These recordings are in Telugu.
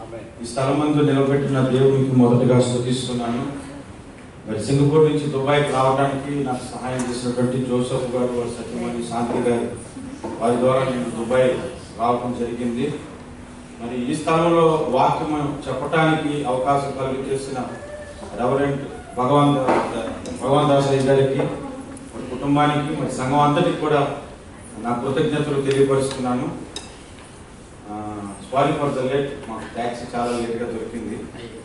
ఈ స్థలం మందు నిలబెట్టిన దేవునికి మొదటగా స్థుతిస్తున్నాను మరి సింగపూర్ నుంచి దుబాయ్కి రావడానికి నాకు సహాయం చేసినటువంటి జోసఫ్ గారు వారి సత్యమణి శాంతి గారు వారి ద్వారా నేను దుబాయ్ రావడం జరిగింది మరి ఈ స్థలంలో వాక్యం చెప్పడానికి అవకాశం కలిగజేసిన రెవరెంట్ భగవాన్ భగవాన్ దాస్ అయ్య గారికి మరి కుటుంబానికి మరి సంఘం అంతటికి కూడా నా కృతజ్ఞతలు తెలియపరుస్తున్నాను సారీ ఫర్ ద లేట్ మాకు ట్యాక్సీ చాలా లేట్గా దొరికింది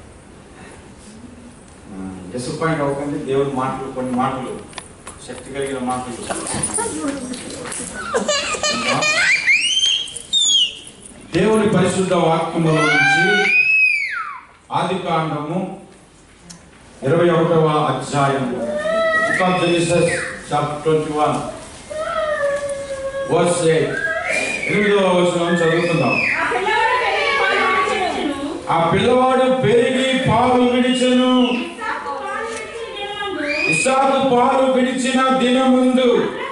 డిసప్పాయింట్ అవ్వకండి దేవుడి మాటలు కొన్ని మాటలు శక్తి కలిగిన మాటలు దేవుని పరిశుద్ధ వాక్యముల నుంచి ఆది కాండము ఇరవై ఒకటవ అధ్యాయం book of Genesis chapter twenty one verse eight ఎనిమిదవ వచనం చదువుకుందాం ఆ పిల్లవాడు పెరిగి పాలు విడిచెను. ఆ పిల్లవాడు పెరిగి పాలు విడిచెను ఇస్సాకు పాలు విడిచిన దినమందు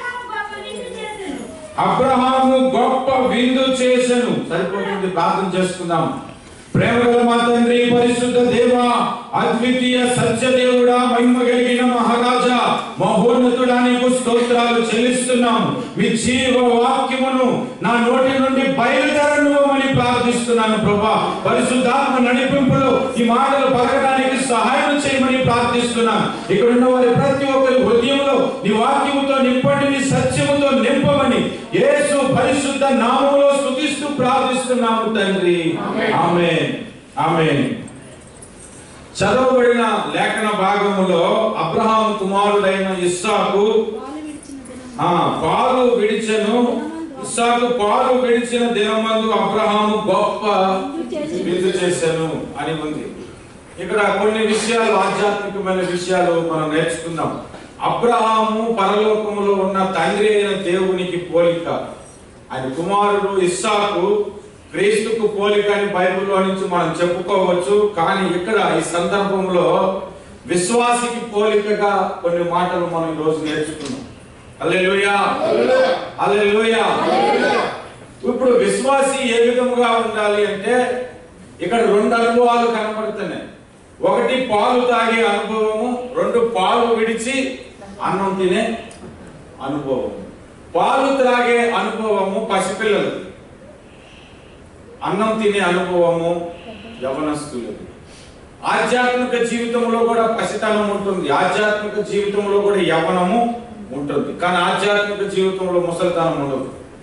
అబ్రహాము గొప్ప విందు చేసెను అబ్రహాము గొప్ప విందు చేసెను సరిపోతుంది ప్రార్థన చేసుకుందాం ప్రేమ గల మా తండ్రి పరిశుద్ధ దేవ అద్వితీయ సత్య దేవుడా మహిమ కలిగిన మహారాజా మహోన్నతుడా నీకు స్తోత్రాలు చెల్లిస్తున్నాం మీ జీవ వాక్యమును నా నోటి నుండి బయలుదేరనుమని ప్రార్థిస్తున్నాను ప్రభా పరిశుద్ధాత్మ నడిపింపులో ఈ మాటలు పలకడానికి సహాయం చేయమని ప్రార్థిస్తున్నాను ఇక్కడ ఉన్న వారి ప్రతి ఒక్కరి హృదయంలో నీ వాక్యముతో నింపండి నీ సత్యముతో నింపమని యేసు పరిశుద్ధ నామములో స్తుతిస్తూ ప్రార్థిస్తున్నాము తండ్రి ఆమె ఆమె చదవబడిన లేఖన భాగములో అబ్రహాం కుమారుడైన ఇస్సాకు ఆ పాలు విడిచెను ఇస్సాకు పాలు విడిచిన దినమందు అబ్రహాము గొప్ప విందు చేశాను అని ఉంది ఇక్కడ కొన్ని విషయాలు ఆధ్యాత్మికమైన విషయాలు మనం నేర్చుకుందాం అబ్రహాము పరలోకములో ఉన్న తండ్రి అయిన దేవునికి పోలిక ఆయన కుమారుడు ఇస్సాకు క్రీస్తుకు పోలిక అని బైబిల్లో నుంచి మనం చెప్పుకోవచ్చు కానీ ఇక్కడ ఈ సందర్భంలో విశ్వాసికి పోలికగా కొన్ని మాటలు మనం ఈ రోజు నేర్చుకున్నాం హల్లెలూయా హల్లెలూయా ఇప్పుడు విశ్వాసి ఏ విధముగా ఉండాలి అంటే ఇక్కడ రెండు అనుభవాలు కనపడుతున్నాయి ఒకటి పాలు తాగే అనుభవము రెండు పాలు విడిచి అన్నం తినే అనుభవం పాలు త్రాగే అనుభవము పసిపిల్లలది అన్నం తినే అనుభవము యవనస్తులది ఆధ్యాత్మిక జీవితంలో కూడా పసితనం ఉంటుంది ఆధ్యాత్మిక జీవితంలో కూడా యవనము ఉంటుంది కానీ ఆధ్యాత్మిక జీవితంలో ముసలితనం ఉండదు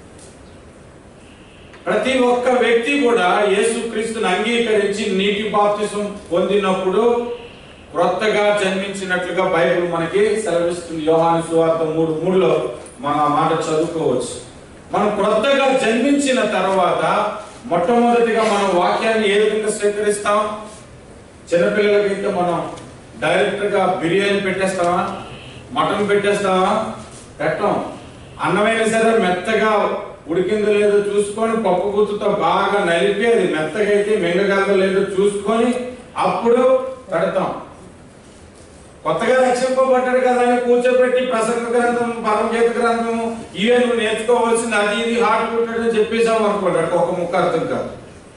ప్రతి ఒక్క వ్యక్తి కూడా యేసుక్రీస్తుని అంగీకరించి నీటి బాప్తిసం పొందినప్పుడు క్రొత్తగా జన్మించినట్లుగా బైబిల్ మనకి సెలవిస్తుంది యోహాను సువార్త మూడు మూడులో మనం ఆ మాట చదువుకోవచ్చు మనం క్రొత్తగా జన్మించిన తర్వాత మొట్టమొదటిగా మనం వాక్యాన్ని ఏ విధంగా స్వీకరిస్తాం చిన్నపిల్లలకైతే మనం డైరెక్ట్ గా బిర్యానీ పెట్టేస్తామా మటన్ పెట్టేస్తామా పెట్టం అన్నమైనా సరే మెత్తగా ఉడికిందో లేదో చూసుకొని పప్పు గుత్తుతో బాగా నలిపి అది మెత్తగా అయితే మింగగలదో లేదో చూసుకొని అప్పుడు పెడతాం కొత్తగా రక్షింపబడ్డాడు కదా అని కూర్చోబెట్టి ప్రసంగ గ్రంథం పరమగీత గ్రంథం ఇవే నువ్వు నేర్చుకోవాల్సింది అది ఇది హార్ట్ పుట్టాడని చెప్పేసాం అనుకోండి అక్కడ ఒక ముక్క అర్థం కాదు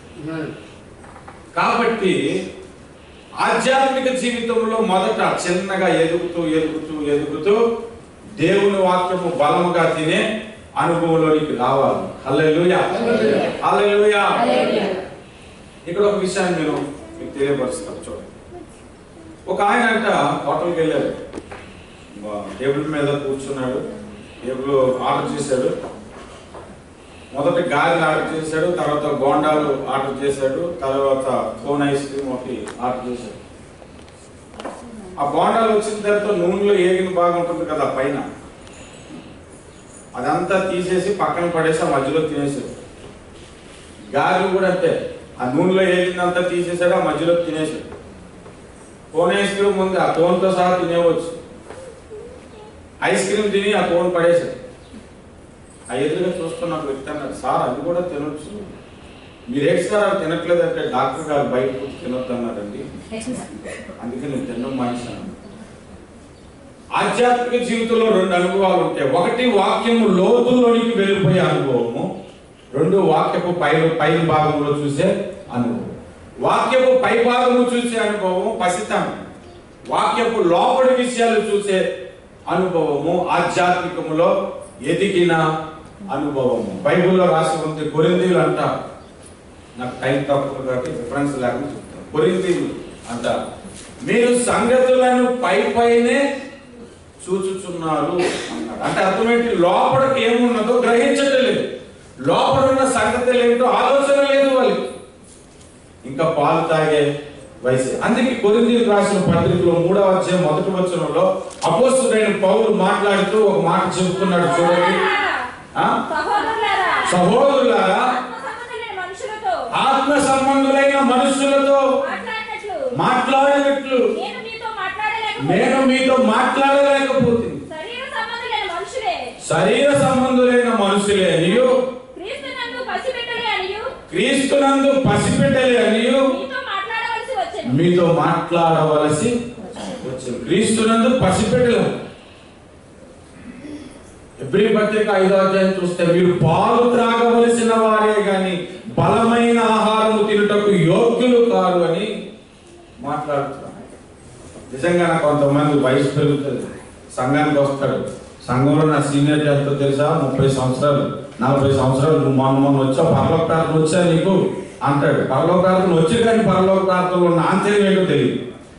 కాబట్టి ఆధ్యాత్మిక జీవితంలో మొదట చిన్నగా ఎదుగుతూ ఎదుగుతూ ఎదుగుతూ దేవుని వాక్యము బలముగా తినే అనుభవంలోనికి రావాలి హల్లెలూయా హల్లెలూయా ఇక్కడ ఒక విషయాన్ని నేను మీకు తెలియపరుస్తాను చూడండి ఒక ఆయన అంట హోటల్కి వెళ్ళారు బా- టేబుల్ మీద కూర్చున్నాడు టేబుల్ ఆర్డర్ చేశాడు మొదట గాలి ఆర్డర్ చేశాడు తర్వాత గోండాలు ఆర్డర్ చేశాడు తర్వాత కోన్ ఐస్ క్రీమ్ ఒకటి ఆర్డర్ చేశాడు ఆ బోండాలు వచ్చిన తర్వాత నూనెలో ఏగిన బాగా ఉంటుంది కదా పైన అదంతా తీసేసి పక్కన పడేసి ఆ మధ్యలో తినేసాడు గాలి కూడా అంతే ఆ నూనెలో ఏగిందంతా తీసేసాడు ఆ మధ్యలో తినేసాడు కోన్ ఐస్ క్రీమ్ ఉంది ఆ కోన్తో సహా తినేవచ్చు ఐస్ క్రీమ్ తిని ఆ కోన్ పడేసాడు ఆ ఎదురుగా చూస్తున్న ఒక వ్యక్తి అన్నాడు సార్ అది కూడా తినొచ్చు మీరేంటి సార్ అవి తినట్లేదంటే డాక్టర్ గారు బయట ఫుడ్ తినొద్దు అన్నారండి అందుకే నేను తినడం మానేశాను ఆధ్యాత్మిక జీవితంలో రెండు అనుభవాలు ఉంటాయి ఒకటి వాక్యము లోతుల్లోనికి వెళ్ళిపోయే అనుభవము రెండు వాక్యపు పై పై భాగంలో చూసే అనుభవం వాక్యపు పైభాగము చూసే అనుభవం పసితనం వాక్యపు లోపలి విషయాలు చూసే అనుభవము ఆధ్యాత్మికములో ఎదిగిన అనుభవము బైబిల్లో రాసి ఉంది కొరిందీలు అంటారు నాకు టైం తక్కువ కాబట్టి రిఫరెన్స్ లేకుండా చెప్తాను కొరిందీలు అంటారు మీరు సంగతులను పై పైనే చూచుచున్నారు అన్నాడు అంటే అర్థమేంటి లోపలికి ఏమున్నదో గ్రహించడం లేదు లోపల ఉన్న సంగతులు ఏమిటో ఆలోచన లేదు వాళ్ళకి ఇంకా పాలు తాగే వయసు అందుకే కొరిందీలు రాసిన పత్రికలో మూడవ అధ్యాయం మొదటి వచనంలో అపోస్తుడైన పౌలు మాట్లాడుతూ ఒక మాట చెబుతున్నాడు చూడండి ఆ? సహోదరులారా, సహోదరులారా ఆత్మ సంబంధులైన మనుషులతో ఆత్మ సంబంధులైన మనుషులతో మాట్లాడినట్లు మాట్లాడినట్లు నేను మీతో మాట్లాడలేకపోతే నేను మీతో మాట్లాడలేకపోతుంది శరీర సంబంధులైన మనుషులే శరీర సంబంధులైన మనుషులే అనియు క్రీస్తునందు పసిబిడ్డలే అనియు క్రీస్తునందు పసిబిడ్డలే అనియు మీతో మాట్లాడవలసి వచ్చింది మీతో మాట్లాడవలసి వచ్చింది క్రీస్తునందు పసిబిడ్డలు ఎబ్రి పత్రిక ఐదో అధ్యాయం చూస్తే మీరు పాలు త్రాగవలసిన వారే గాని బలమైన ఆహారము తినుటకు యోగ్యులు కాదు అని మాట్లాడుతున్నారు నిజంగా నాకు కొంతమంది వయసు పెరుగుతుంది సంఘానికి వస్తాడు సంఘంలో నా సీనియర్ ఎంతో తెలుసా ముప్పై సంవత్సరాలు నలభై సంవత్సరాలు నువ్వు మొన్న మొన్న వచ్చావు పరలోక ప్రార్థన వచ్చా నీకు అంటాడు పరలోక ప్రార్థన వచ్చి కానీ పరలోక ప్రార్థనలో ఉన్న ఆంతర్యం ఏంటో తెలియదు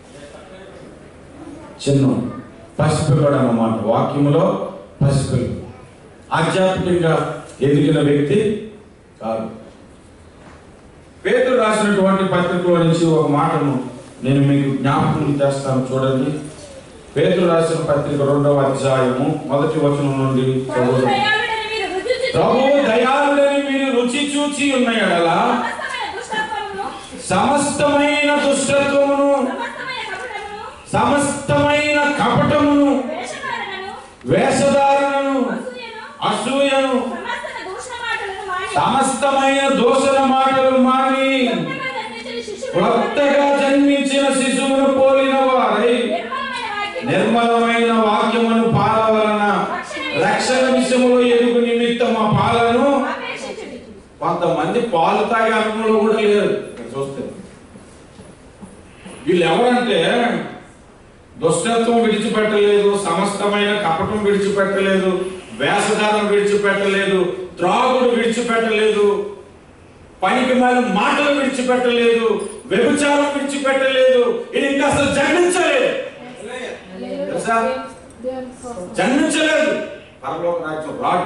చిన్న పసిపిల్లడు అన్నమాట వాక్యములో పసిపిల్లడు ఆధ్యాత్మికంగా ఎదిగిన వ్యక్తి కాదు పేతురు రాసినటువంటి పత్రికలో నుంచి ఒక మాటను నేను మీకు జ్ఞాపకం చేస్తాను చూడండి పేతురు రాసిన పత్రిక రెండవ అధ్యాయము మొదటి వచనం నుండి ప్రభు చదువుదాం. దయాళుడని మీరు రుచి చూచి ప్రభువు దయాళుడని మీరు రుచి చూచి ఉన్న ఎడల సమస్తమైన దుష్టత్వమును సమస్తమైన దుష్టత్వమును సమస్తమైన కపటమును సమస్తమైన కపటమును వేషధారణను వేషధారణను అసూయను అసూయను సమస్త దూషణ మాటలను మాని సమస్తమైన దోషణ మాటలు మాని కొత్తగా జన్మించిన కొత్తగా జన్మించిన శిశువును శిశువును పోలిన వారై నిర్మలమైన నిర్మలమైన వాక్యము వాక్యమును పాలవలన రక్షణ విషయములో ఎదుగు నిమిత్తం ఆ పాలను అపేక్షించుడి కొంతమంది పాలు తాగే అనుభవంలో కూడా లేరు ఇక్కడ చూస్తే వీళ్ళు ఎవరంటే దుష్టత్వం విడిచిపెట్టలేదు సమస్తమైన కపటం విడిచిపెట్టలేదు వేషధారం విడిచిపెట్టలేదు త్రాగుడు విడిచిపెట్టలేదు పనికి మాల మాటలు విడిచిపెట్టలేదు వ్యభిచారం విడిచిపెట్టలేదు ఇది ఇంకా అసలు జన్మించలేదు తెలుసా జన్మించలేదు పరలోక రాజ్యం రాడు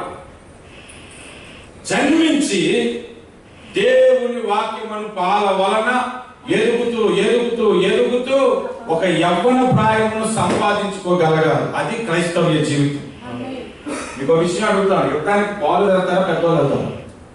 జన్మించి దేవుని వాక్యమును పాల వలన ఎదుగుతూ ఎదుగుతూ ఎదుగుతూ ఒక యవ్వన ప్రాయమును సంపాదించుకోగలగాలి అది క్రైస్తవ్య జీవితం మీకు ఒక విషయం అడుగుతాను యుద్ధానికి పాలు వెళ్తారా పెద్దవాళ్ళు వెళ్తారా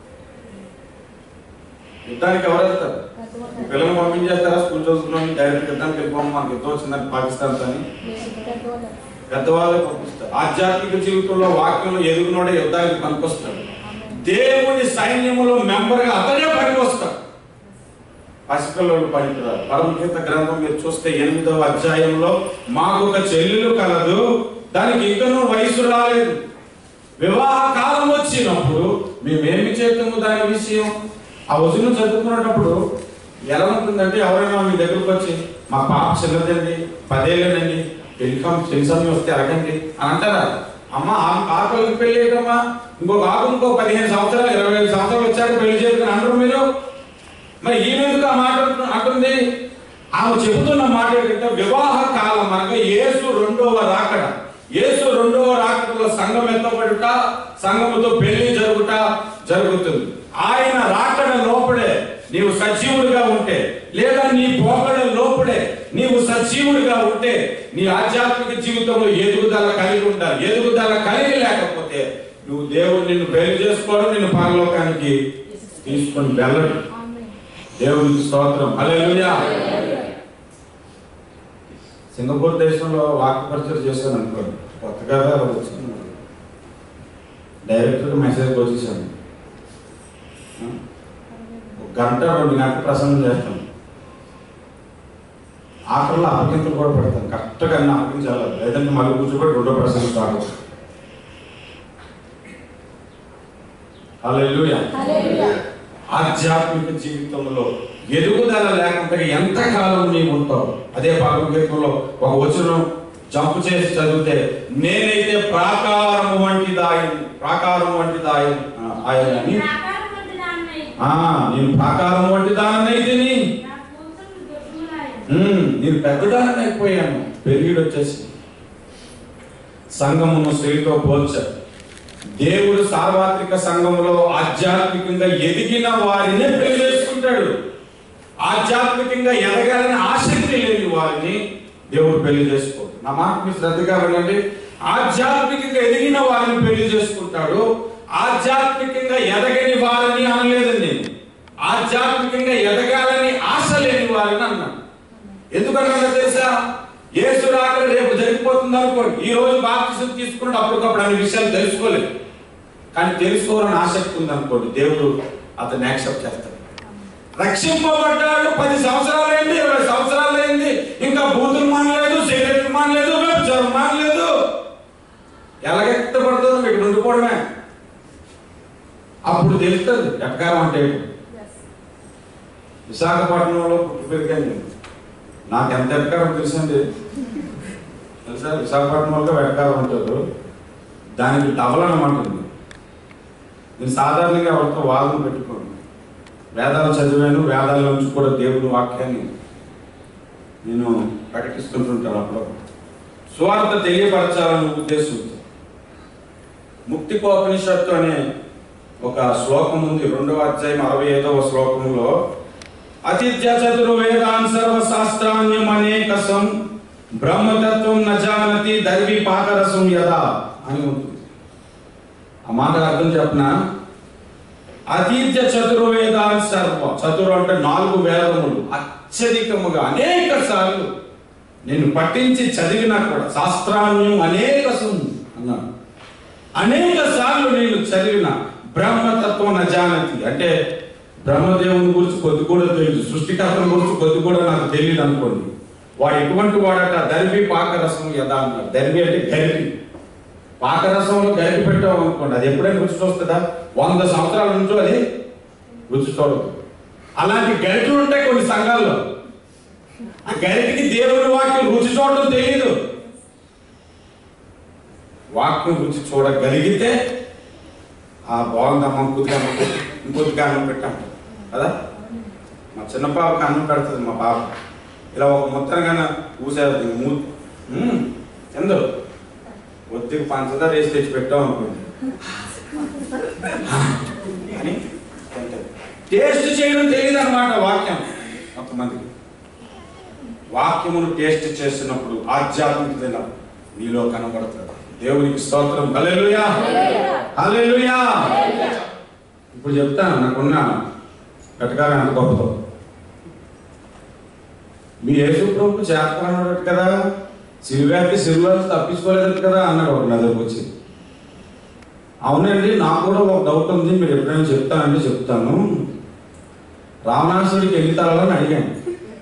యుద్ధానికి ఎవరు వెళ్తారు పిల్లలు పంపించేస్తారా స్కూల్ చదువుకున్నాం డైరెక్ట్ యుద్ధానికి వెళ్ళిపోమా మనకి యుద్ధం వచ్చిందని పాకిస్తాన్ అని పెద్దవాళ్ళే పంపిస్తారు ఆధ్యాత్మిక జీవితంలో వాక్యంలో ఎదుగునోడే యుద్ధానికి పనికొస్తాడు దేవుని సైన్యములో మెంబర్ గా అతనే పనికొస్తాడు పసిపిల్లలు పనికిరారు పరమగీత గ్రంథం మీరు చూస్తే ఎనిమిదవ అధ్యాయంలో మాకు ఒక చెల్లెలు కలదు దానికి ఇంకనూ వయసు రాలేదు వివాహ కాలం వచ్చినప్పుడు మేమేమి చేద్దాము దాని విషయం ఆ వచనం చదువుకునేటప్పుడు ఎలా ఉంటుందంటే ఎవరైనా మీ దగ్గరకు వచ్చి మా పాప చిన్నదండి పదేళ్ళనండి టెలికాం టెలిసామి వస్తే అడగండి అని అంటారా అమ్మ ఆ ఆకలికి పెళ్లి చేయటమ్మా ఇంకొక ఆకు ఇంకో పదిహేను సంవత్సరాలు ఇరవై ఐదు సంవత్సరాలు వచ్చాక పెళ్లి చేసుకుని అంటారు మీరు మరి ఈమె ఎందుకు ఆ మాట అంటు- అంటుంది ఆమె చెబుతున్న మాట ఏంటంటే వివాహ కాలం అనగా యేసు రెండవ రాకడ యేసు రెండవ రాకడలో సంఘం ఎత్తబడుట సంఘముతో పెళ్లి జరుగుట జరుగుతుంది ఆయన రాకడ లోపడే నీవు సజీవుడిగా ఉంటే లేదా నీ పోకడ లోపడే నీవు సజీవుడిగా ఉంటే నీ ఆధ్యాత్మిక జీవితంలో ఎదుగుదల కలిగి ఉండాలి ఎదుగుదల కలిగి లేకపోతే నువ్వు దేవుడు నిన్ను పెళ్లి చేసుకోవడం నిన్ను పరలోకానికి తీసుకొని వెళ్ళడు దేవునికి స్తోత్రం హల్లెలూయా సింగపూర్ దేశంలో వాక్య పరిచయం చేశాను అనుకోండి కొత్తగా వచ్చింది డైరెక్ట్గా మెసేజ్ వచ్చేసాను ఒక గంట రెండు గంటల ప్రసంగం చేస్తాను ఆఖరిలో అప్పగింతలు కూడా పెడతాను కరెక్ట్గా అన్ని అప్పగించాలి లేదంటే మళ్ళీ కూర్చోబెట్టి రెండో ప్రసంగం స్టార్ట్ అవుతుంది హల్లెలూయా ఆధ్యాత్మిక జీవితంలో ఎదుగుదల లేకుండా ఎంతకాలం నీవు ఉంటావు అదే భగవద్గీతలో ఒక వచనం జంపు చేసి చదివితే నేనైతే ప్రాకారం వంటి దాయని ప్రాకారం వంటి దాయని ఆ, ఆయన అని ప్రాకారం వంటి దాన్నై, ఆ, నేను ప్రాకారం వంటి దానైతిని నా కూతురు గొడ్డులాయె. ఉమ్, నేను పెద్దదాన్ని అయిపోయాను పెరిగిడు వచ్చేసి సంఘమును స్త్రీతో పోల్చారు దేవుడు సార్వత్రిక సంఘములో ఆధ్యాత్మికంగా ఎదిగిన వారినే పెళ్లి చేసుకుంటాడు ఆధ్యాత్మికంగా ఎదగాలని ఆసక్తి లేని వారిని దేవుడు పెళ్లి చేసుకోడు నా మాట మీ శ్రద్ధగా వినండి ఆధ్యాత్మికంగా ఎదిగిన వారిని పెళ్లి చేసుకుంటాడు ఆధ్యాత్మికంగా ఎదగని వారిని అనలేదండి నేను ఆధ్యాత్మికంగా ఎదగాలని ఆశ లేని వారిని అన్నాను ఎందుకన్నా తెలుసా యేసు రాకడ రేపు జరిగిపోతుంది అనుకోండి ఈ రోజు బాప్తిసం తీసుకుంటే అప్పటికప్పుడు అన్ని విషయాలు తెలుసుకోలేదు కానీ తెలుసుకోవాలని ఆసక్తి ఉంది అనుకోండి దేవుడు అతన్ని యాక్సెప్ట్ చేస్తాడు రక్షింపబడ్డాడు పది సంవత్సరాలు అయింది ఇరవై సంవత్సరాలు అయింది ఇంకా బూతులు మానలేదు సిగరెట్లు మానలేదు వ్యభిచారం మానలేదు ఎలాగెత్తపడుతుందో ఇక్కడ ఉండిపోవడమే అప్పుడు తెలుస్తుంది ఎట్టకారం అంటే ఏంటో. విశాఖపట్నంలో పుట్టి పెరిగాను నేను. నాకు ఎంత ఎటకారం తెలుసండి తెలుసా విశాఖపట్నంలో వెటకారం ఉంటారు దానికి డబల్ అనమాటుంది నేను సాధారణంగా ఎవరితో వాదన పెట్టుకోను వేదాలు చదివాను వేదాల నుంచి కూడా దేవుని వాక్యాన్ని నేను ప్రకటిస్తుంటుంటాను అప్పుడు సువార్త తెలియపరచాలన్న ఉద్దేశంతో ముక్తికోపనిషత్తు అనే ఒక శ్లోకం ఉంది రెండవ అధ్యాయం అరవై ఐదవ శ్లోకంలో అతిథ్య చతుర్వేదాన్ సర్వశాస్త్రాన్యం అనేకసం బ్రహ్మతత్వం న జానతి దైవీ పాకరసం యదా అని ఉంటుంది ఆ మాటకు అర్థం చెప్పనా అతీత్య చతుర్వేదాన్ సర్వ చతురు అంటే నాలుగు వేదములు అత్యధికముగా అనేక సార్లు నేను పఠించి చదివినా కూడా శాస్త్రాన్యం అనేకసం అన్నాడు అనేక సార్లు నేను చదివిన బ్రహ్మతత్వం న జానతి అంటే బ్రహ్మదేవుని గురించి కొద్ది కూడా తెలియదు సృష్టికర్తను గురించి కొద్ది కూడా నాకు తెలియదు అనుకోండి వాడు ఎటువంటి వాడట దర్భి పాకరసం యథా అన్నాడు దర్భి అంటే గరిపి పాకరసంలో గరిపి పెట్టాం అనుకోండి అది ఎప్పుడైనా రుచి చూస్తుందా వంద సంవత్సరాల నుంచో అది రుచి చూడదు అలాంటి గరిటలు ఉంటాయి కొన్ని సంఘాల్లో ఆ గరిటికి దేవుని వాక్యం రుచి చూడడం తెలియదు వాక్యం రుచి చూడగలిగితే ఆ బాగుందమ్మా కొద్దిగా అన్నం పెట్టు, ఇంకొద్దిగా అన్నం పెట్టాం కదా మా చిన్న పాపకి అన్నం పెడుతుంది మా పాప ఇలా ఒక ముత్తనగానే ఊసేది మూ మ్మ్, ఎందు ఒత్తికి పంచదార వేసి తెచ్చి పెట్టాం అనుకుంది అని తింటది. టేస్ట్ చేయడం తెలియదు అనమాట వాక్యం కొంతమందికి వాక్యమును టేస్ట్ చేసినప్పుడు ఆధ్యాత్మికత నీలో కనబడుతుంది దేవునికి స్తోత్రం హల్లెలూయా హల్లెలూయా ఇప్పుడు చెప్తాను నాకున్న వెటకారం ఎంత గొప్పతో మీ యేసు ప్రభు చేతకన్నాడు కదా సిల్వేకి సిల్వర్ తప్పించుకోలేదు కదా అన్నాడు ఒక నా దగ్గరకు వచ్చి అవునండి నాకు కూడా ఒక డౌట్ ఉంది మీరు ఎప్పుడైనా చెప్తానంటే చెప్తాను రావణాసుడికి ఎన్ని తలాలని అడిగాను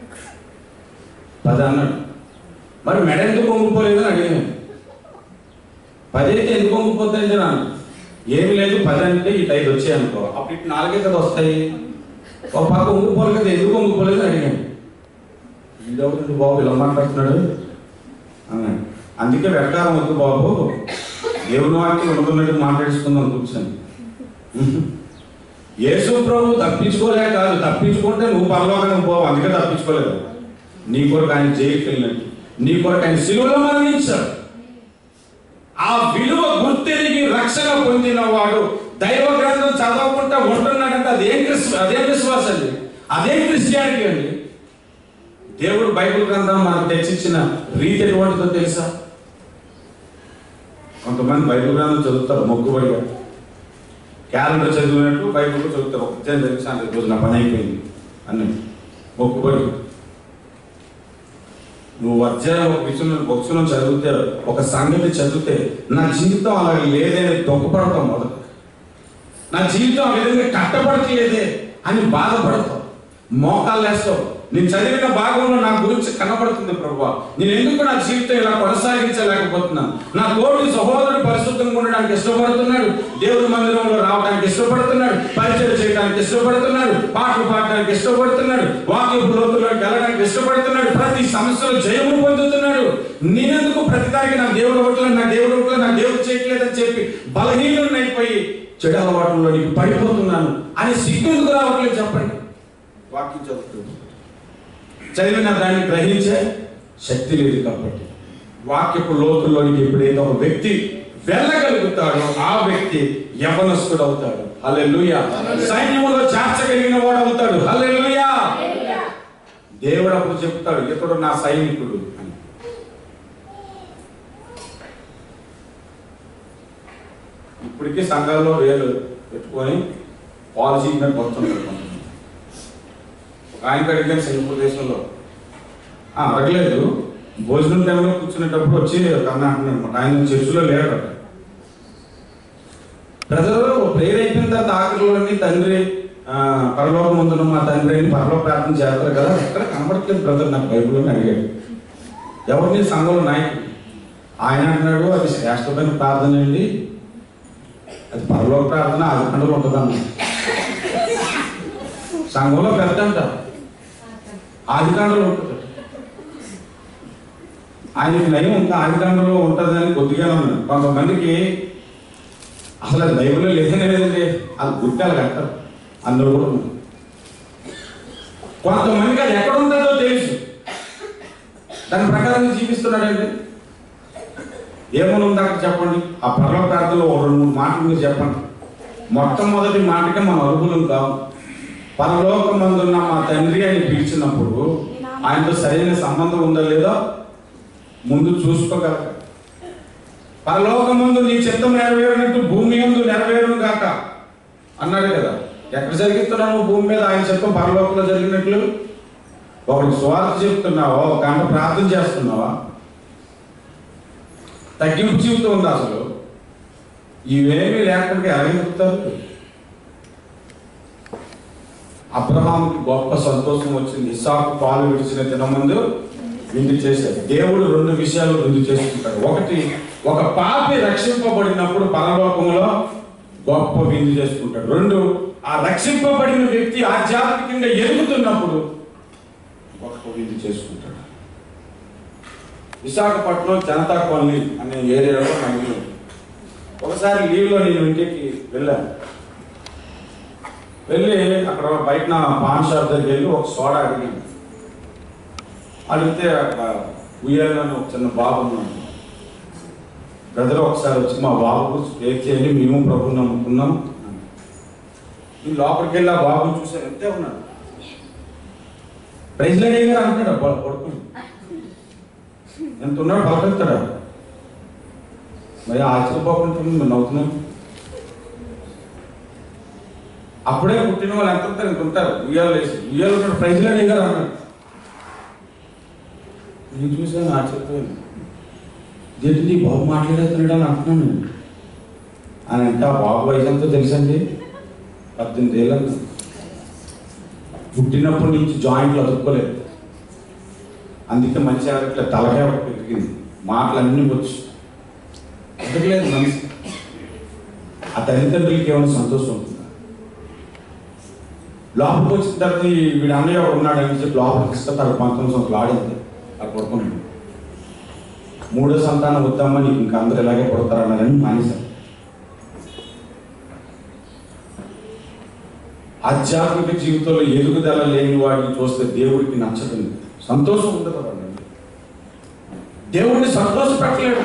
పది అన్నాడు మరి మెడ ఎందుకు పొంగిపోలేదని అడిగాను పది అయితే ఎందుకు పొంగిపోతుంది నాన్న ఏమి లేదు పది అంటే ఇటు ఐదు వచ్చాయి అనుకో అప్పుడు ఇటు నాలుగే కదా వస్తాయి ఒక పక్క ఉంగిపోలేదు కదా ఎందుకు ఉంగిపోలేదు అడిగాను వీడెవరు బాబు ఇలా మాట్లాడుతున్నాడు అన్నాడు అందుకే వెటకారం వద్దు బాబు దేవుని వాక్యం ఉంటున్నట్టు మాట్లాడుకుందాం కూర్చొని యేసు ప్రభు తప్పించుకోలే కాదు తప్పించుకుంటే నువ్వు పరలోకానికి పోవు అందుకే తప్పించుకోలేదు నీ కొరకు ఆయన జైలుకి వెళ్ళినట్టు నీ కొరకు ఆయన సిలువలో మరణించాడు ఆ విలువ గుర్తెరిగి రక్షణ పొందిన వాడు దైవ గ్రంథం చదవకుండా ఉంటున్నాడంటే అదేం క్రిస్ అదేం విశ్వాసం అండి అదేం క్రిస్టియానిటీ అండి దేవుడు బైబిల్ గ్రంథం మనకు తెచ్చిచ్చిన రీతి ఎటువంటిదో తెలుసా కొంతమంది బైబిల్ గ్రంథం చదువుతారు మొక్కుబడిగా క్యాలెండర్ చదివినట్టు బైబిల్ చదువుతారు ఒక అధ్యాయం తెలుసా రోజు నా పని అయిపోయింది అన్నట్టు మొక్కుబడి నువ్వు అధ్యాయం ఒక విషయం బొక్సులో చదివితే ఒక సంగతి చదివితే నా జీవితం అలా లేదని దుఃఖపడతాం మొదట నా జీవితం ఆ విధంగా కట్టబడట్లేదే అని బాధపడతాం మోకాలు వేస్తావు నేను చదివిన భాగంలో నా గురించి కనబడుతుంది ప్రభు నేను ఎందుకు నా జీవితం ఇలా కొనసాగించలేకపోతున్నాను నా తోటి సహోదరుడు పరిశుద్ధంగా ఉండడానికి ఇష్టపడుతున్నాడు దేవుడి మందిరంలో రావడానికి ఇష్టపడుతున్నాడు పరిచయం చేయడానికి ఇష్టపడుతున్నాడు పాటలు పాడడానికి ఇష్టపడుతున్నాడు వాక్య లోతుల్లోకి వెళ్ళడానికి ఇష్టపడుతున్నాడు ప్రతి సమస్యలో జయము పొందుతున్నాడు నేనెందుకు ప్రతిదానికి నా దేవుడు ఒకట్లేదు నా దేవుడు ఒకట్లేదు నా దేవుడు చేయట్లేదని చెప్పి బలహీనుడిని అయిపోయి చెడు అలవాటులో నీకు పడిపోతున్నాను అని సిగ్గు ఎందుకు రావట్లేదు చెప్పండి వాక్యం చదువుతుంది చదివిన దాన్ని గ్రహించే శక్తి లేదు కాబట్టి వాక్యపు లోతుల్లోనికి ఎప్పుడైతే ఒక వ్యక్తి వెళ్ళగలుగుతాడో ఆ వ్యక్తి యవనస్తుడు అవుతాడు హల్లెలూయ సైన్యములో చేర్చగలిగిన వాడు అవుతాడు హల్లెలూయ దేవుడు అప్పుడు చెప్తాడు ఇతడు నా సైనికుడు అని ఇప్పటికీ సంఘాల్లో వేలు పెట్టుకొని పాలసీ మీద వస్తుంటారు కొంతమంది. ఒక ఆయన అడిగాను సింగపూర్ దేశంలో "ఆ, అడగలేదు భోజనం టైంలో కూర్చునేటప్పుడు వచ్చి ఒక అన్న అంటున్నాడు అనమాట ఆయన చర్చిలో లేడట ప్రజలు ప్రేయర్ అయిపోయిన తర్వాత ఆఖరిలోని తండ్రి ఆ, పరలోక ముందున మా తండ్రి అని పరలోక ప్రార్థన చేస్తారు కదా ఎక్కడ కనబడట్లేదు బ్రదర్ నాకు బైబిల్లోనే అడిగాడు ఎవరిని సంఘంలో నాయకుడు ఆయన అంటున్నాడు అది శ్రేష్టమైన ప్రార్థన అండి అది పరలోక ప్రార్థన అది కండులు ఉంటుందన్న సంఘంలో పెద్ద అంట ఆది కాండలో ఉంటుంది ఆయనకి నయం ఇంకా ఆది కాండలో ఉంటుందని కొద్దిగానే ఉన్నాడు కొంతమందికి అసలు అది బైబిల్లో లేదనే లేదండి అది గుర్తాలు కట్టారు అందరూ కూడా ఉన్నారు కొంతమందికి అది ఎక్కడ ఉంటుందో తెలుసు దాని ప్రకారం జీవిస్తున్నాడండి ఏమని ఉంది అక్కడ చెప్పండి ఆ పర్వ ప్రార్థనలో ఒక రెండు మూడు మాటలు మీరు చెప్పండి మొట్టమొదటి మాటకి మన అరుగులం కావు పరలోకమందున్న మా తండ్రి అని పిలిచినప్పుడు ఆయనతో సరైన సంబంధం ఉందో లేదో ముందు చూసుకోగలక పరలోకమందు నీ చిత్తం నెరవేరినట్టు భూమి యందు నెరవేరును గాక అన్నాడు కదా ఎక్కడ జరిగిస్తున్నావు భూమి మీద ఆయన చిత్తం పరలోకంలో జరిగినట్లు ఒకరికి స్వార్థ చెప్తున్నావా ఒక గంట ప్రార్థన చేస్తున్నావా తగ్గింపు జీవితం ఉంది అసలు ఇవేమీ లేకుండా ఎలా చెప్తారు అబ్రహాంకి గొప్ప సంతోషం వచ్చింది ఇసాకు పాలు విడిచిన దినమందు విందు చేశాడు దేవుడు రెండు విషయాలు విందు చేసుకుంటాడు ఒకటి ఒక పాపి రక్షింపబడినప్పుడు పరలోకంలో గొప్ప విందు చేసుకుంటాడు రెండు ఆ రక్షింపబడిన వ్యక్తి ఆధ్యాత్మికంగా ఎదుగుతున్నప్పుడు గొప్ప విందు చేసుకుంటాడు విశాఖపట్నం జనతా కాలనీ అనే ఏరియాలో నా ఇల్లు ఉంది. ఒకసారి లీవ్లో నేను ఇంటికి వెళ్ళాను వెళ్ళి అక్కడ బయట పాన్ షాప్ దగ్గరికి వెళ్ళి ఒక సోడా అడిగాను అడిగితే అక్కడ ఉయ్యాలని ఒక చిన్న బాబు ఉన్నాడు బ్రదర్ ఒకసారి వచ్చి మా బాబుకు స్ప్రే చేయండి మేము ప్రభు నమ్ముకున్నాం అన్నాడు. ఈ లోపలికి వెళ్ళి ఆ బాబుని చూసాను ఎంతే ఉన్నాడు ప్రైజ్ లేడీ గారు అంటున్నాడు అబ్బా పడుకుని ఎంత ఉన్నాడు పలకెత్తాడా మరి ఆశ్చర్యపోకుండా మీరు నవ్వుతున్నాం అప్పుడే పుట్టిన వాళ్ళు ఎంత ఉంటారు ఇంత ఉంటారు ఉయ్యాలు వేసి ఉయ్యాలు ఉన్నాడు ప్రైజ్ లేడీ గారు అన్నాడు నేను చూసాను ఆశ్చర్యపోయాను ఏంటి నీ బాబు మాట్లాడేస్తున్నాడు అని అంటున్నాను నేను. అని అంటే ఆ బాబు వయసు ఎంతో తెలుసండి పద్దెనిమిది ఏళ్ళ పుట్టినప్పటి నుంచి జాయింట్లు అతుక్కోలేదు అందుకే మంచి ఆడట్లే తలకాయ ఒకటి పెరిగింది మాటలు అన్నీ వచ్చు ఎదగలేదు మనిషి ఆ తల్లిదండ్రులకి ఏమైనా సంతోషం ఉంటుందా లోపలికి వచ్చిన తర్వాత ఈ వీడు అన్నయ్య ఒకడు ఉన్నాడు అని చెప్పి లోపలికి ఇస్తే తనకు పంతొమ్మిది సంవత్సరాలు ఆడింది ఆ కొడుకున్నాడు మూడో సంతానం వద్దామా నీకు ఇంకా అందరూ ఇలాగే పుడతారన్నారని మానేశారు ఆధ్యాత్మిక జీవితంలో ఎదుగుదల లేని వాడిని చూస్తే దేవుడికి నచ్చదు సంతోషం ఉండదు వాళ్ళకి దేవుడిని సంతోషపెట్టలేడు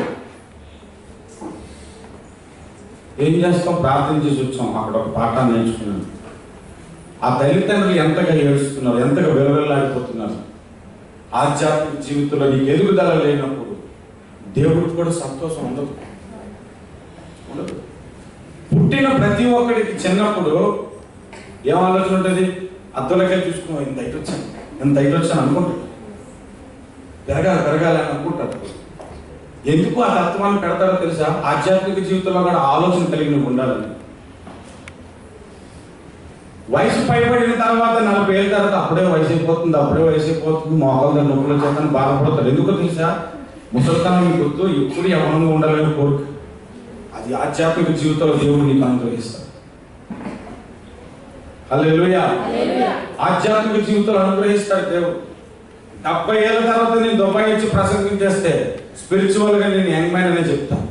ఏం చేస్తాం ప్రార్థన చేసి వచ్చాం అక్కడ ఒక పాఠాన్ని నేర్చుకున్నాను ఆ తల్లిదండ్రులు ఎంతగా ఏడుస్తున్నారు ఎంతగా వెలవెల్లాడిపోతున్నారు ఆధ్యాత్మిక జీవితంలో నీకు ఎదుగుదల లేనప్పుడు దేవుడికి కూడా సంతోషం ఉండదు ఉండదు పుట్టిన ప్రతి ఒక్కడికి చిన్నప్పుడు ఏం ఆలోచన ఉంటుంది అద్దులకే చూసుకో ఇంత హైట్ వచ్చాను ఎంత హైట్ వచ్చాను అనుకుంటాడు పెరగాలి పెరగాలి అని అనుకుంటాడు ఎందుకు ఆ తత్వాన్ని పెడతారో తెలుసా ఆధ్యాత్మిక జీవితంలో కూడా ఆలోచన కలిగి నువ్వు ఉండాలని వయసు పైబడిన తర్వాత నలభై ఏళ్ళ తర్వాత అప్పుడే వయసు అయిపోతుంది అప్పుడే వయసు అయిపోతుంది మోకాలు నొప్పులు చేతను బాధపడతారు ఎందుకో తెలుసా ముసలితనం మీకు వద్దు ఎప్పుడు యవనంగా ఉండాలని కోరిక అది ఆధ్యాత్మిక జీవితంలో దేవుడు నీకు అనుగ్రహిస్తాడు హల్లెలూయా ఆధ్యాత్మిక జీవితంలో అనుగ్రహిస్తాడు దేవుడు డెబ్బై ఏళ్ళ తర్వాత నేను దుబాయ్ వచ్చి ప్రసంగం చేస్తే స్పిరిచువల్ గా నేను యంగ్ మ్యాన్ అనే చెప్తాను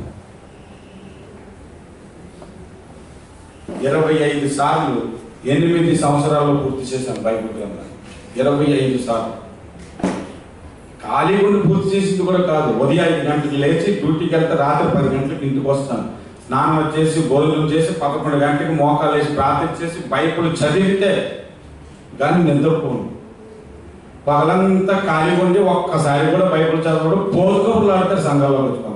ఇరవై ఐదు సార్లు ఎనిమిది సంవత్సరాల్లో పూర్తి చేశాను బైబిల్ గ్రంథాన్ని ఇరవై ఐదు సార్లు ఖాళీ ఉండి పూర్తి చేసింది కూడా కాదు ఉదయం ఐదు గంటలకు లేచి డ్యూటీకి వెళ్తే రాత్రి పది గంటలకు ఇంటికి వస్తాను స్నానం వచ్చేసి భోజనం చేసి పదకొండు గంటలకు మోకాలు వేసి ప్రార్థన చేసి బైబిల్ చదివితే కానీ నిద్రపోను పగలంతా ఖాళీ ఉండి ఒక్కసారి కూడా బైబిల్ చదవడం పోసుకోబులు ఆడితే సంఘాల్లో వచ్చుకోము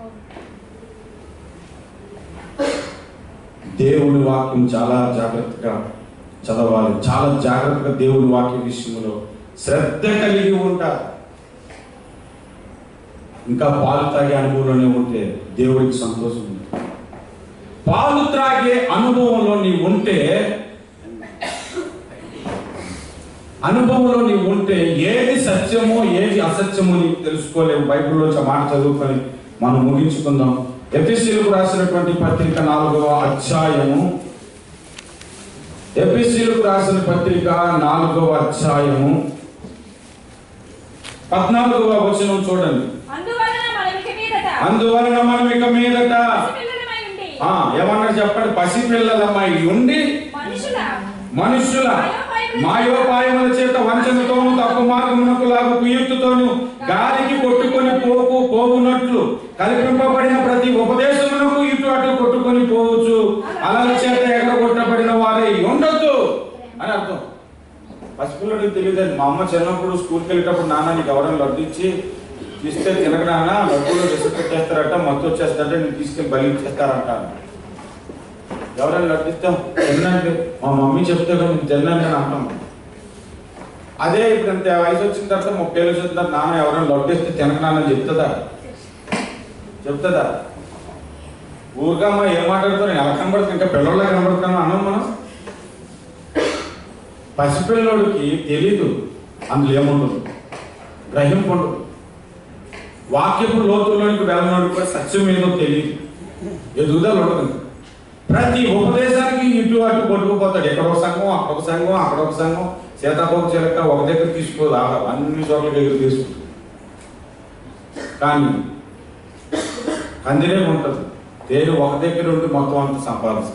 దేవుని వాక్యం చాలా జాగ్రత్తగా చదవాలి చాలా జాగ్రత్తగా దేవుని వాక్య విషయంలో శ్రద్ధ కలిగి ఉంటారు ఇంకా పాలు తాగే అనుభవంలోనే ఉంటే దేవుడికి సంతోషం ఉంది పాలు త్రాగే అనుభవంలో నీవు ఉంటే అనుభవంలో నీవు ఉంటే ఏది సత్యమో ఏది అసత్యమో నీకు తెలుసుకోలేవు బైబిల్లో ఒక మాట చదువుకొని మనం ముగించుకుందాం ఎపిసిలకు రాసినటువంటి పత్రిక నాలుగవ అధ్యాయము ఎపిసిలకు రాసిన పత్రిక నాలుగవ అధ్యాయము పద్నాలుగవ వచనం చూడండి అందువలన మనం ఇక మీదట అందువలన మనం ఇక మీదట పసిపిల్లలమై ఉండి ఆ, ఏమన్నా చెప్పండి పసిపిల్లలమై ఉండి మనుషుల మనుష్యుల మాయోపాయముల చేత వంచనతోను తప్పు మార్గమునకు లాగు కుయుక్తుతోను గాలికి కొట్టుకొని పోకు పోవునట్లు కల్పింపబడిన ప్రతి ఉపదేశమునకు ఇటు అటు కొట్టుకొని పోవచ్చు అలల చేత ఎగరగొట్టబడిన వారై ఉండొద్దు అని అర్థం పసిపిల్లడికి తెలియదు మా అమ్మ చిన్నప్పుడు స్కూల్కి వెళ్ళేటప్పుడు నాన్న నీకు ఎవరైనా లడ్డు ఇచ్చి ఇస్తే తినకడానా లడ్డూలో విసుగు పెట్టేస్తారట మత్తు వచ్చేస్తారంటే నేను తీసుకెళ్ళి బలి ఇచ్చేస్తారంట ఎవరైనా లడ్డిస్తాం తిన్నండి మా మమ్మీ చెప్తే కానీ నేను తిన్నాను అని అంటాం అదే ఇప్పుడు అంత వయసు వచ్చిన తర్వాత ముప్పై ఏళ్ళు వచ్చిన తర్వాత నాన్న ఎవరైనా లడ్డిస్తే తినకనానని చెప్తుందా చెప్తుందా ఊరుగా అమ్మ ఏం మాట్లాడుతారు ఎలా కనబడుతుంది ఇంకా పిల్లల్లో కనబడుతున్నాను అన్నాం మనం పసిపిల్లోడికి తెలీదు అందులో ఏముండదు గ్రహింపు ఉండదు వాక్యపు లోతుల్లోనికి వెళ్ళనోడు కూడా సత్యం ఏదో తెలియదు ఎదుగుదల ఉండదు ప్రతి ఉపదేశానికి ఇటు అటు కొట్టుకుపోతాడు ఎక్కడొక సంఘం అక్కడొక సంఘం అక్కడొక సంఘం సీతాకోక చిలక ఒక దగ్గర తీసుకోదు ఆడ అన్ని చోట్ల దగ్గర తీసుకుంటుంది కానీ కందినే ఉంటుంది తేరు ఒక దగ్గర ఉండి మొత్తం అంతా సంపాదిస్తుంది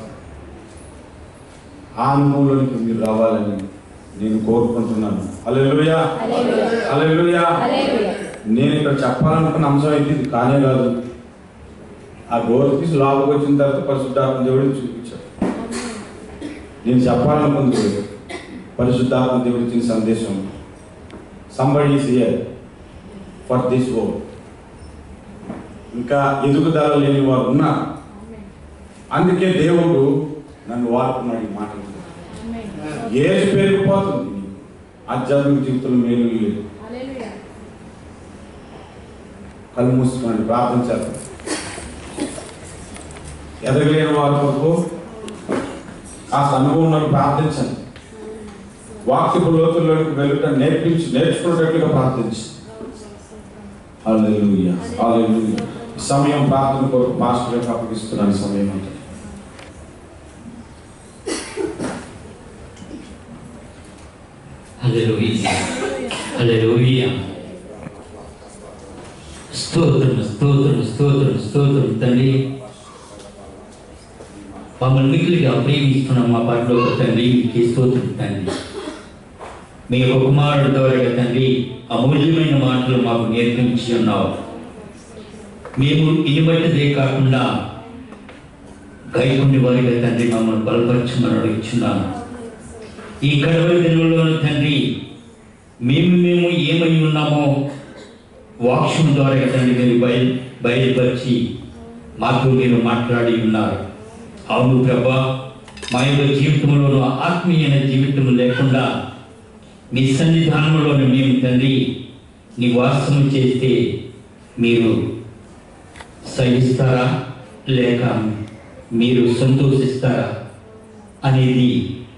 ఆ అనుభవంలోనికి మీరు రావాలని నేను కోరుకుంటున్నాను అలెలుయా అలెలుయా నేను ఇక్కడ చెప్పాలనుకున్న అంశం అయితే ఇది కానే కాదు ఆ గోరు తీసి లోపలికి వచ్చిన తర్వాత పరిశుద్ధాత్మ దేవుడిని చూపించాడు నేను చెప్పాలనుకుంది పరిశుద్ధాత్మ దేవుడి ఇచ్చిన సందేశం somebody is here for this world ఇంకా ఎదుగుదల లేని వారు ఉన్నారు అందుకే దేవుడు నన్ను వాడుకున్నాడు ఈ మాటలు ఏది పెరిగిపోతుంది నీకు. ఆధ్యాత్మిక జీవితంలో మేలు లేదు కళ్ళు మూసుకోండి ప్రార్థన చేద్దాం ఎదగలేని వారి కొరకు కాస్త అనుభవం ఉన్నట్టు ప్రార్థించండి వాక్యపు లోతుల్లోకి వెళ్ళటం నేర్పించి నేర్చుకునేటట్లుగా ప్రార్థించి హల్లెలూయా హల్లెలూయా ఈ సమయం ప్రార్థన కొరకు పాస్టర్లకు అప్పగిస్తున్నాను ఈ సమయం అంతా హల్లెలూయా హల్లెలూయా స్తోత్రం స్తోత్రం స్తోత్రం స్తోత్రం తండ్రి మమ్మల్ని మిగిలిగా ప్రేమిస్తున్న మా పట్ల తండ్రి మీకు స్తోత్రం తండ్రి మీ యొక్క కుమారుడు ద్వారా తండ్రి అమూల్యమైన మాటలు మాకు నేర్పించి ఉన్నావు మేము ఇది బట్టిదే కాకుండా గైకుని వారిగా తండ్రి మమ్మల్ని బలపరచమని అడుగుచున్నాను ఈ కడవరి దినంలోని తండ్రి మేము మేము ఏమై ఉన్నామో వాక్యం ద్వారా తండ్రి మీరు బయలు బయలుపరిచి మాతో మీరు మాట్లాడి ఉన్నారు అవును ప్రభా మా యొక్క జీవితంలోనూ ఆత్మీయమైన జీవితం లేకుండా మీ సన్నిధానంలోని మేము తండ్రి నివాసం చేస్తే మీరు సహిస్తారా లేక మీరు సంతోషిస్తారా అనేది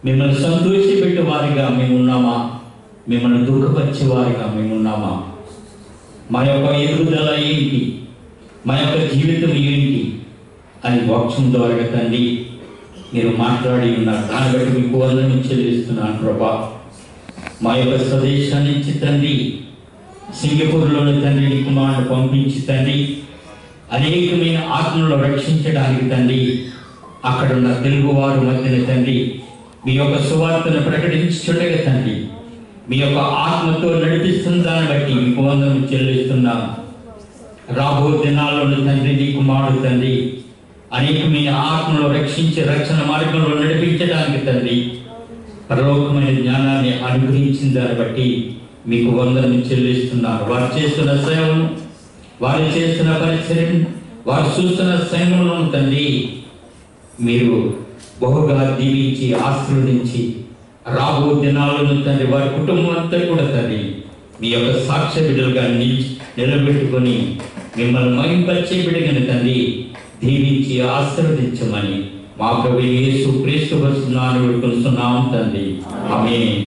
మిమ్మల్ని సంతోషపెట్టే వారిగా మేము ఉన్నామా మిమ్మల్ని దుఃఖపరిచే వారిగా మేము ఉన్నామా మా యొక్క ఎదుగుదల ఏంటి మా యొక్క జీవితం ఏంటి అని వాక్యం ద్వారా తండ్రి మీరు మాట్లాడి ఉన్నారు దాన్ని బట్టి మీకు వందనం చెల్లిస్తున్నాను ప్రభా మా యొక్క స్వదేశాన్ని ఇచ్చి తండ్రి సింగపూర్లోని తండ్రిని కుమారుడు పంపించి తండ్రి అనేకమైన ఆత్మలను రక్షించడానికి తండ్రి అక్కడున్న తెలుగువారు మధ్యన తండ్రి మీ యొక్క సువార్తను ప్రకటించుండగా తండ్రి మీ యొక్క ఆత్మతో నడిపిస్తున్న దాన్ని బట్టి మీకు వందనం చెల్లిస్తున్నాను రాబో దినాల్లోని తండ్రి నీ కుమారుడు తండ్రి అనేకమైన ఆత్మలు రక్షించి రక్షణ మార్గంలో నడిపించడానికి తండ్రి పరలోకమైన జ్ఞానాన్ని అనుగ్రహించిన దాన్ని బట్టి మీకు వందనం చెల్లిస్తున్నారు వారు చేస్తున్న సేవను వారు చేస్తున్న పరిచయం వారు చూస్తున్న సేవలను తండ్రి మీరు బహుగా దీవించి ఆశీర్వదించి రాబో దినాలను తండ్రి వారి కుటుంబం అంతా కూడా తండ్రి మీ యొక్క సాక్ష్య బిడ్డలుగా నిలిచి నిలబెట్టుకొని మిమ్మల్ని మహింపరిచే బిడ్డగని తండ్రి దీవించి ఆశీర్వదించమని మా ప్రభు యేసు క్రీస్తు వస్తున్నాను వేడుకొస్తున్నాం తండ్రి ఆమె